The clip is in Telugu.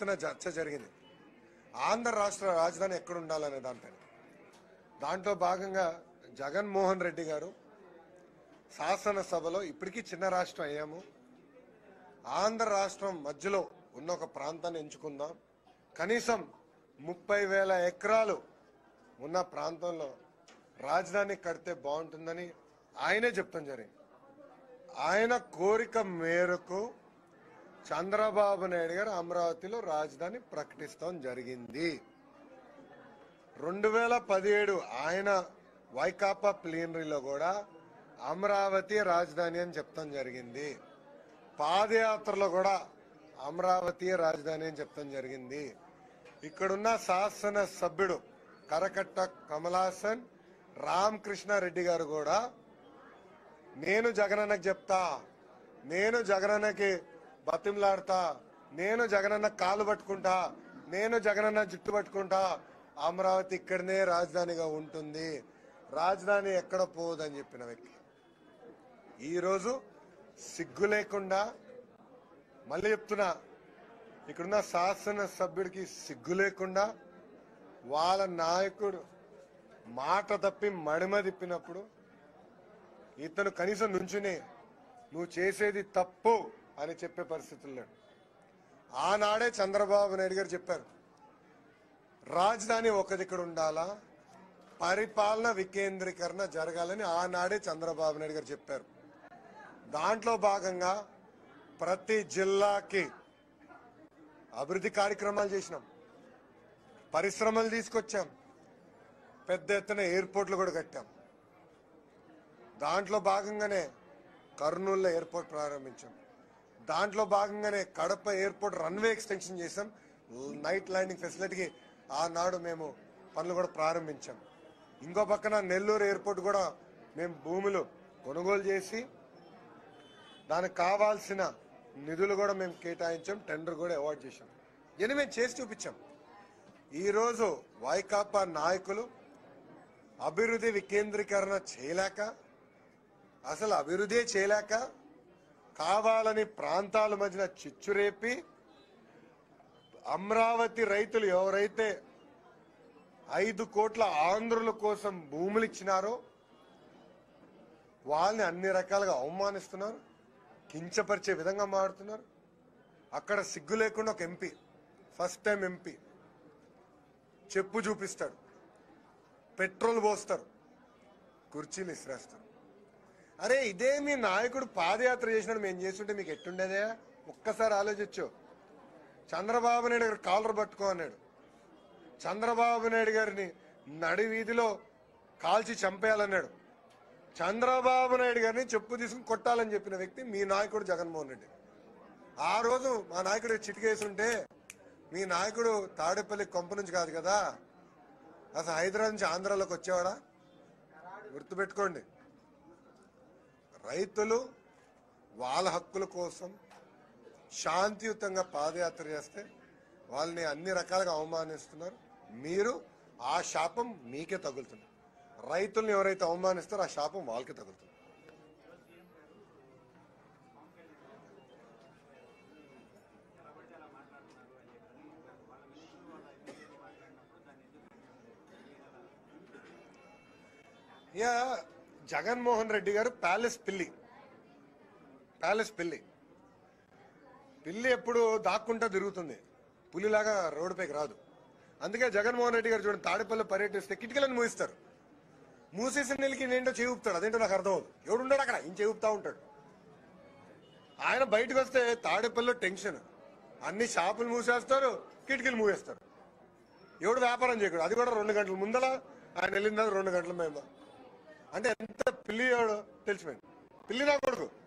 ఎత్తున చర్చ జరిగింది ఆంధ్ర రాష్ట్ర రాజధాని ఎక్కడ ఉండాలనే దానిపైన దాంట్లో భాగంగా జగన్మోహన్ రెడ్డి గారు శాసనసభలో ఇప్పటికీ చిన్న రాష్ట్రం అయ్యాము ఆంధ్ర రాష్ట్రం మధ్యలో ఉన్న ఒక ప్రాంతాన్ని ఎంచుకుందాం కనీసం ముప్పై వేల ఎకరాలు ఉన్న ప్రాంతంలో రాజధాని కడితే బాగుంటుందని ఆయనే చెప్తాం జరిగింది ఆయన కోరిక మేరకు చంద్రబాబు నాయుడు గారు అమరావతిలో రాజధాని ప్రకటిస్తాం జరిగింది రెండు వేల పదిహేడు ఆయన వైకాపా ప్లీనరీలో కూడా అమరావతి రాజధాని అని చెప్తాం జరిగింది పాదయాత్రలో కూడా అమరావతి రాజధాని అని చెప్తాం జరిగింది ఇక్కడున్న శాసన సభ్యుడు కరకట్ట కమలాసన్ రామకృష్ణారెడ్డి గారు కూడా నేను జగనన్నకి చెప్తా నేను జగనన్నకి బతిమలాడతా నేను జగనన్న కాలు పట్టుకుంటా నేను జగనన్న జుట్టు పట్టుకుంటా అమరావతి ఇక్కడనే రాజధానిగా ఉంటుంది రాజధాని ఎక్కడ పోదని చెప్పిన వ్యక్తి ఈరోజు సిగ్గు లేకుండా మళ్ళీ చెప్తున్నా ఇక్కడున్న శాసన సభ్యుడికి సిగ్గు లేకుండా వాళ్ళ నాయకుడు మాట తప్పి మడిమ తిప్పినప్పుడు ఇతను కనీసం నుంచుని నువ్వు చేసేది తప్పు అని చెప్పే పరిస్థితులు లేడు ఆనాడే చంద్రబాబు నాయుడు గారు చెప్పారు రాజధాని ఒక దిక్కడ ఉండాలా పరిపాలన వికేంద్రీకరణ జరగాలని ఆనాడే చంద్రబాబు నాయుడు గారు చెప్పారు దాంట్లో భాగంగా ప్రతి జిల్లాకి అభివృద్ధి కార్యక్రమాలు చేసినాం పరిశ్రమలు తీసుకొచ్చాం పెద్ద ఎత్తున ఎయిర్పోర్ట్లు కూడా కట్టాం దాంట్లో భాగంగానే కర్నూలులో ఎయిర్పోర్ట్ ప్రారంభించాం దాంట్లో భాగంగానే కడప ఎయిర్పోర్ట్ రన్వే ఎక్స్టెన్షన్ చేసాం నైట్ ల్యాండింగ్ ఫెసిలిటీకి ఆనాడు మేము పనులు కూడా ప్రారంభించాం ఇంకో పక్కన నెల్లూరు ఎయిర్పోర్ట్ కూడా మేము భూములు కొనుగోలు చేసి దానికి కావాల్సిన నిధులు కూడా మేము కేటాయించాం టెండర్ కూడా అవార్డ్ చేశాం ఇవన్నీ మేము చేసి చూపించాం ఈరోజు వైకాపా నాయకులు అభివృద్ధి వికేంద్రీకరణ చేయలేక అసలు అభివృద్ధి చేయలేక కావాలని ప్రాంతాల మధ్యన చిచ్చురేపి అమరావతి రైతులు ఎవరైతే ఐదు కోట్ల ఆంధ్రుల కోసం భూములు ఇచ్చినారో వాళ్ళని అన్ని రకాలుగా అవమానిస్తున్నారు కించపరిచే విధంగా మాడుతున్నారు అక్కడ సిగ్గు లేకుండా ఒక ఎంపీ ఫస్ట్ టైం ఎంపీ చెప్పు చూపిస్తాడు పెట్రోల్ పోస్తారు కుర్చీలు ఇసిరేస్తారు అరే ఇదే మీ నాయకుడు పాదయాత్ర చేసినాడు మేము చేస్తుంటే మీకు ఎట్టుండేదే ఒక్కసారి ఆలోచించు చంద్రబాబు నాయుడు గారు కాలర్ పట్టుకో అన్నాడు చంద్రబాబు నాయుడు గారిని నడి వీధిలో కాల్చి చంపేయాలన్నాడు చంద్రబాబు నాయుడు గారిని చెప్పు తీసుకుని కొట్టాలని చెప్పిన వ్యక్తి మీ నాయకుడు జగన్మోహన్ రెడ్డి ఆ రోజు మా నాయకుడు చిటికేసి ఉంటే మీ నాయకుడు తాడేపల్లి కొంప నుంచి కాదు కదా అసలు హైదరాబాద్ నుంచి ఆంధ్రాలోకి వచ్చేవాడా గుర్తుపెట్టుకోండి రైతులు వాళ్ళ హక్కుల కోసం శాంతియుతంగా పాదయాత్ర చేస్తే వాళ్ళని అన్ని రకాలుగా అవమానిస్తున్నారు మీరు ఆ శాపం మీకే తగులుతుంది రైతుల్ని ఎవరైతే అవమానిస్తారో ఆ శాపం వాళ్ళకే తగులుతుంది ఇక జగన్మోహన్ రెడ్డి గారు ప్యాలెస్ పిల్లి ప్యాలెస్ పిల్లి పిల్లి ఎప్పుడు దాక్కుంటా తిరుగుతుంది పులిలాగా రోడ్డుపైకి రాదు అందుకే జగన్మోహన్ రెడ్డి గారు చూడండి తాడేపల్లి పర్యటిస్తే కిటికలను మూయిస్తారు మూసేసిన నెలకి ఏంటో చేవుపుతాడు అదేంటో నాకు అర్థం అవుతుంది ఎవడుంటాడు అక్కడ ఇంక చేవుపుతా ఉంటాడు ఆయన బయటకు వస్తే తాడేపల్లిలో టెన్షన్ అన్ని షాపులు మూసేస్తారు కిటికీలు మూసేస్తారు ఎవడు వ్యాపారం చేయకూడదు అది కూడా రెండు గంటల ముందల ఆయన వెళ్ళింది రెండు గంటల మేము అంటే ఎంత పిల్లి ఎవడు తెలిసిపోయింది పిల్లి నా కొడుకు